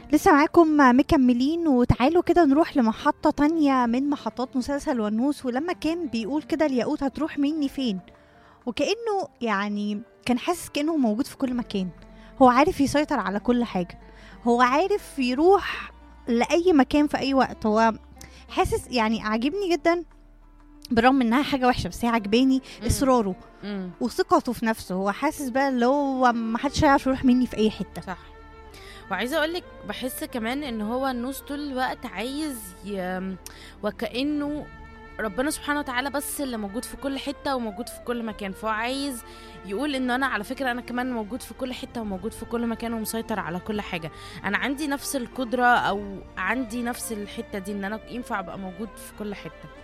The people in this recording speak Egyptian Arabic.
لسه معاكم مكملين وتعالوا كده نروح لمحطة تانية من محطات مسلسل ونوس ولما كان بيقول كده الياقوت هتروح مني فين وكأنه يعني كان حاسس كأنه موجود في كل مكان هو عارف يسيطر على كل حاجة هو عارف يروح لأي مكان في أي وقت هو حاسس يعني عاجبني جدا بالرغم انها حاجه وحشه بس هي عجباني مم. اصراره مم. وثقته في نفسه هو حاسس بقى اللي هو ما حدش هيعرف يروح مني في اي حته صح وعايزه اقول لك بحس كمان ان هو النوس طول الوقت عايز ي... وكانه ربنا سبحانه وتعالى بس اللي موجود في كل حته وموجود في كل مكان فهو عايز يقول ان انا على فكره انا كمان موجود في كل حته وموجود في كل مكان ومسيطر على كل حاجه انا عندي نفس القدره او عندي نفس الحته دي ان انا ينفع ابقى موجود في كل حته